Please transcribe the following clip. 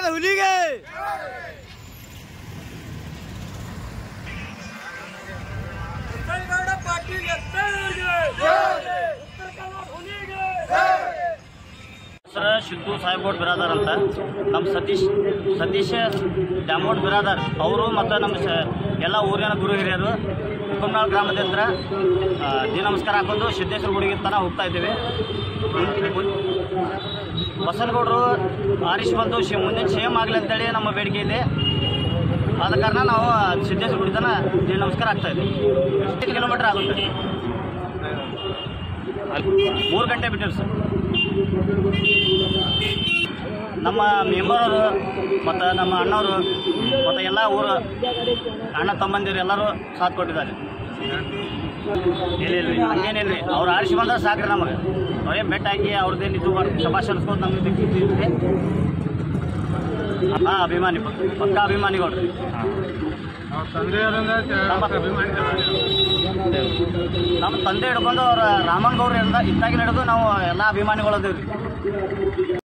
ಹುಲಿಗೆ ಹೆಸರು ಸಿದ್ದು ಸಾಹೇಬ್ಗೌಡ್ ಬಿರಾದಾರ್ ಅಂತ ನಮ್ಮ ಸತೀಶ್ ಸತೀಶ್ ದ್ಯಾಮೋಡ್ ಬಿರಾದಾರ್ ಅವರು ಮತ್ತು ನಮ್ಮ ಸ ಎಲ್ಲ ಊರಿನ ಗುರು ಹಿರಿಯರು ಕುಂಬನಾಳ್ ಗ್ರಾಮದಿಂದ ಆ, ದಿ ನಮಸ್ಕಾರ ಹಾಕೊಂಡು ಸಿದ್ದೇಶ್ವರ ಗುಡಿಗೆ ತನಕ ಹೋಗ್ತಾ ಇದ್ದೀವಿ ಬಸನಗೌಡರು ಆರಿಸಿ ಬಂದು ಶಿ ಮುಂದಿನ ಸೇಮ್ ಆಗಲಿ ಅಂತೇಳಿ ನಮ್ಮ ಬೇಡಿಕೆ ಇದೆ ಆದ ಕಾರಣ ನಾವು ಸಿದ್ದೇಶ್ವರ ಗುಡಿ ತನಕ ದಿ ನಮಸ್ಕಾರ ಆಗ್ತಾ ಇದ್ದೀವಿ ಎಷ್ಟು ಕಿಲೋಮೀಟರ್ ಆಗುತ್ತೆ ಮೂರು ಗಂಟೆ ಬಿಟ್ಟಿರಿ ಸರ್ ನಮ್ಮ ಮೆಂಬರ್ ಅವರು ಮತ್ತು ನಮ್ಮ ಅಣ್ಣವರು ಮತ್ತು ಎಲ್ಲ ಊರು ಅಣ್ಣ ತಮ್ಮಂದಿರು ಎಲ್ಲರೂ ಸಾಥ್ ಕೊಟ್ಟಿದ್ದಾರೆ ಇಲ್ಲ ಇಲ್ಲ ರೀ ಹಂಗೇನಿಲ್ಲ ರೀ ಅವ್ರು ಆರಿಸಿ ಬಂದ್ರೆ ಸಾಕ್ರಿ ನಮಗೆ ಅವರೇ ಬೆಟ್ಟ ಹಾಕಿ ಅವ್ರದ್ದೇನು ಇದು ಮಾಡಿ ಶಬಾಷ್ ಅನ್ಸ್ಕೊಂಡು ನಮಗೆ ಇದ್ರಿ ಹಾಂ ಅಭಿಮಾನಿ ಪಕ್ಕ ಪಕ್ಕ ಅಭಿಮಾನಿಗಳು ರೀ ನಮ್ಮ ತಂದೆ ಹಿಡ್ಕೊಂಡು ಅವ್ರ ರಾಮನ್ ಗೌಡ್ರು ಇದ್ದಾಗ ಹಿಡಿದು ನಾವು ಎಲ್ಲ ಅಭಿಮಾನಿಗಳು ಅದೇವ್ರಿ